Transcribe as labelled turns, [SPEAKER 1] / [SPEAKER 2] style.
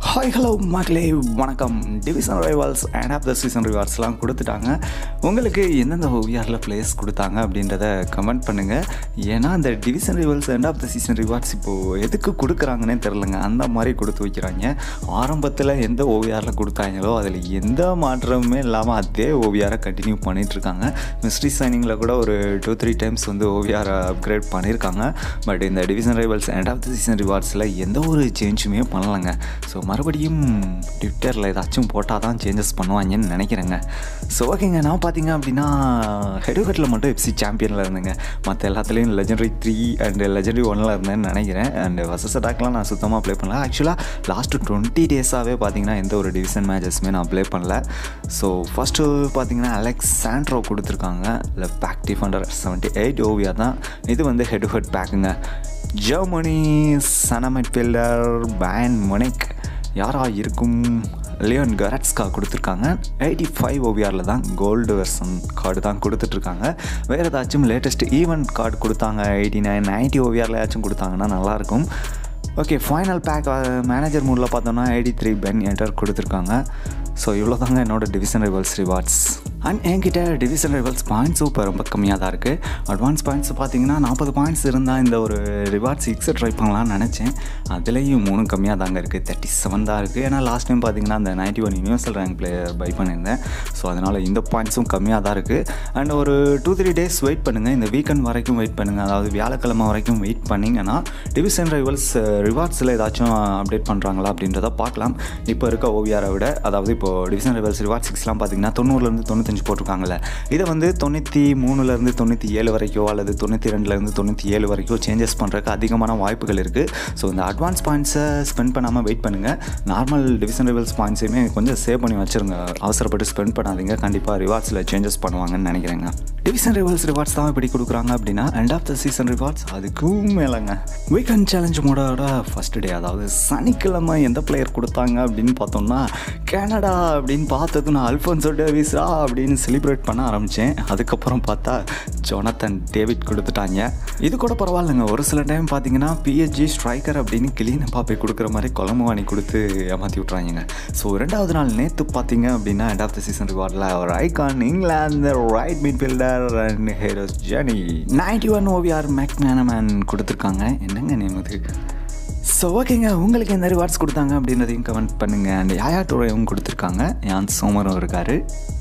[SPEAKER 1] hi hello மக்களே வணக்கம் division rivals end of the season ரிவார்ட்ஸ்லாம் கொடுத்துட்டாங்க உங்களுக்கு எந்தெந்த ஓவிஆரில் பிளேஸ் கொடுத்தாங்க அப்படின்றத கமெண்ட் பண்ணுங்கள் ஏன்னா அந்த division rivals end of the season rewards இப்போது எதுக்கு கொடுக்குறாங்கன்னே தெரிலங்க அந்த மாதிரி கொடுத்து வைக்கிறாங்க ஆரம்பத்தில் எந்த ஓவிஆரில் கொடுத்தாங்களோ அதில் எந்த மாற்றமுமே இல்லாமல் அதே ஓவிஆரை கண்டினியூ பண்ணிகிட்ருக்காங்க மிஸ்ட்ரி சைனிங்கில் கூட ஒரு டூ த்ரீ டைம்ஸ் வந்து ஓவிஆரை அப்கிரேட் பண்ணியிருக்காங்க பட் இந்த division rivals end of the season ரிவார்ட்ஸில் எந்த ஒரு சேஞ்சுமே பண்ணலைங்க ஸோ மறுபடியும் ட்விட்டரில் ஏதாச்சும் போட்டால் தான் சேஞ்சஸ் பண்ணுவாங்கன்னு நினைக்கிறேங்க ஸோ ஓகேங்க நான் பார்த்தீங்க அப்படின்னா ஹெடுகட்டில் மட்டும் எஃப்சி சாம்பியனில் இருந்தேங்க மற்ற எல்லாத்துலேயும் லெஜெண்டரி த்ரீ அண்ட் லெஜெண்டரி ஒனில் இருந்தேன்னு நினைக்கிறேன் அண்ட் வசஸ் அட்டாக்லாம் நான் சுத்தமாக ப்ளே பண்ணல ஆக்சுவலாக லாஸ்ட்டு டுவெண்ட்டி டேஸாகவே பார்த்தீங்கன்னா எந்த ஒரு டிவிஷன் மேட்சஸுமே நான் ப்ளே பண்ணல ஸோ ஃபஸ்ட்டு பார்த்தீங்கன்னா அலெக்ஸ் சாண்ட்ரோ கொடுத்துருக்காங்க left back defender seventy eight ஓவியா தான் இது வந்து ஹெட் டு ஹெட் பேக்குங்க ஜெர்மனி சனமெட் பில்லர் பேன் மொனிக் யாரா இருக்கும் லியோன் கரட்ஸ்கா கொடுத்துருக்காங்க எயிட்டி ஃபைவ் ஓவிஆரில் தான் கோல்டு வெர்சன் கார்டு தான் கொடுத்துட்ருக்காங்க வேறு ஏதாச்சும் லேட்டஸ்ட் ஈவெண்ட் கார்டு கொடுத்தாங்க எயிட்டி நைன் நைன்ட்டி ஓவிஆரில் ஏதாச்சும் கொடுத்தாங்கன்னா நல்லாயிருக்கும் ஓகே ஃபைனல் பேக் மேனேஜர் மூடில் பார்த்தோன்னா எயிட்டி த்ரீ பென் என்டர் கொடுத்துருக்காங்க ஸோ இவ்வளோ தாங்க என்னோடய டிவிஷன் ரிவல்ஸ் ரிவார்ட்ஸ் அண்ட் என்கிட்ட டிவிஷன் ரிவல்ஸ் பாயிண்ட்ஸும் இப்போ ரொம்ப கம்மியாக தான் இருக்குது அட்வான்ஸ் பாயிண்ட்ஸ் பார்த்தீங்கன்னா நாற்பது பாயிண்ட்ஸ் இருந்தால் இந்த ஒரு ரிவார்ட்ஸ் சிக்ஸை ட்ரை பண்ணலாம்னு நினச்சேன் அதுலேயும் மூணு கம்மியாக தாங்க இருக்குது தேர்ட்டி செவன் தான் இருக்குது ஏன்னா லாஸ்ட் டைம் பார்த்தீங்கன்னா அந்த ninety one universal rank player buy பண்ணியிருந்தேன் ஸோ அதனால் இந்த பாயிண்ட்ஸும் கம்மியாக தான் இருக்குது அண்ட் ஒரு டூ த்ரீ டேஸ் வெயிட் பண்ணுங்கள் இந்த வீக்கெண்ட் வரைக்கும் வெயிட் பண்ணுங்கள் அதாவது வியாழக்கிழமை வரைக்கும் வெயிட் பண்ணிங்கன்னா டிவிஷன் ரைவல்ஸ் ரிவார்ட்ஸில் ஏதாச்சும் அப்டேட் பண்ணுறாங்களா அப்படின்றத பார்க்கலாம் இப்போ இருக்க ஓவியாரை விட அதாவது இப்போது டிவிஷன் ரிவல்ஸ் ரிவார்ட் சிக்ஸ்லாம் பார்த்தீங்கன்னா தொண்ணூறுலேருந்து தொண்ணூத்தஞ்சு போட்டிருக்காங்கல்ல இதை வந்து தொண்ணூற்றி மூணுலேருந்து தொண்ணூற்றி ஏழு வரைக்கோ அல்லது தொண்ணூற்றி ரெண்டுலேருந்து தொண்ணூற்றி ஏழு வரைக்கும் சேஞ்சஸ் பண்ணுறதுக்கு அதிகமான வாய்ப்புகள் இருக்குது ஸோ இந்த அட்வான்ஸ் பாயிண்ட்ஸை ஸ்பெண்ட் பண்ணாமல் வெயிட் பண்ணுங்கள் நார்மல் டிவிஷன் ரிவல்ஸ் பாயிண்ட்ஸையுமே கொஞ்சம் சேவ் பண்ணி வச்சுருங்க அவசரப்பட்டு ஸ்பெண்ட் பண்ணாதீங்க கண்டிப்பாக ரிவார்ட்ஸில் சேஞ்சஸ் பண்ணுவாங்கன்னு நினைக்கிறேங்க டிவிஷன் ரிவல்ஸ் ரிவார்ட்ஸ் தான் இப்படி கொடுக்குறாங்க அப்படின்னா end of the season rewards அதுக்கும் மேலேங்க வீக்கெண்ட் சேலஞ்ச் மோடோட ஃபஸ்ட் டே அதாவது சனிக்கிழமை எந்த பிளேயர் கொடுத்தாங்க அப்படின்னு பார்த்தோம்னா கனடா அப்படின்னு பார்த்தது நான் அல்ஃபோன்சோ டேவிஸா அப்படின்னு செலிப்ரேட் பண்ண ஆரம்பித்தேன் அதுக்கப்புறம் பார்த்தா ஜொனத்தன் டேவிட் கொடுத்துட்டாங்க இது கூட பரவாயில்லைங்க ஒரு சில டைம் பார்த்தீங்கன்னா பிஹெச்ஜி ஸ்ட்ரைக்கர் அப்படின்னு கிளீன் பாப்பை கொடுக்குற மாதிரி குழம்பு வாங்கி கொடுத்து ஏமாற்றி விட்றாங்க ஸோ ரெண்டாவது நாள் நேற்று பார்த்தீங்க அப்படின்னா எண்ட் ஆஃப் த சீசன் ரிவார்டில் ஒரு icon England right midfielder and heroes ஜெனி நைன்டி ஒன் ஓவிஆர் மேக்மேனமேன் கொடுத்துருக்காங்க என்னங்க நேம் இது ஸோ ஓகேங்க உங்களுக்கு எந்த ரிவார்ட்ஸ் கொடுத்தாங்க அப்படின்றதையும் கமெண்ட் பண்ணுங்கள் அண்ட் யாயா டோரையும் கொடுத்துருக்காங்க யான் சோமரும் இருக்கார்